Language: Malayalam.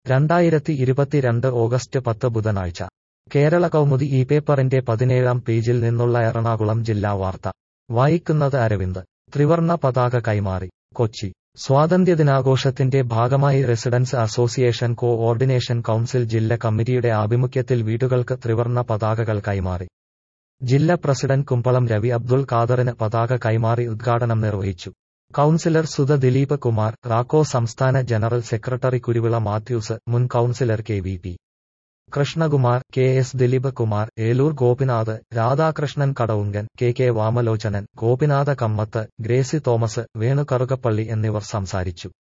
രണ്ടായിരത്തി ഇരുപത്തിരണ്ട് ഓഗസ്റ്റ് പത്ത് ബുധനാഴ്ച കേരള കൗമുദി ഈ പേപ്പറിന്റെ പതിനേഴാം പേജിൽ നിന്നുള്ള എറണാകുളം ജില്ലാ വാർത്ത വായിക്കുന്നത് അരവിന്ദ് ത്രിവർണ പതാക കൈമാറി കൊച്ചി സ്വാതന്ത്ര്യദിനാഘോഷത്തിന്റെ ഭാഗമായി residents association coordination council ജില്ല കമ്മിറ്റിയുടെ ആഭിമുഖ്യത്തിൽ വീടുകൾക്ക് ത്രിവർണ പതാകകൾ കൈമാറി ജില്ലാ പ്രസിഡന്റ് കുമ്പളം രവി അബ്ദുൾ ഖാദറിന് പതാക കൈമാറി ഉദ്ഘാടനം നിർവഹിച്ചു കൗൺസിലർ സുധ ദിലീപ് കുമാർ റാക്കോ സംസ്ഥാന ജനറൽ സെക്രട്ടറി കുരുവിള മാത്യൂസ് മുൻ councillor K V P Krishnakumar K S Dileep Kumar Eloor Gopinath Radhakrishnan Kadavungan K K Vamalochanan Gopinatha Kammath Gracy Thomas Venu Karukappally എന്നിവർ സംസാരിച്ചു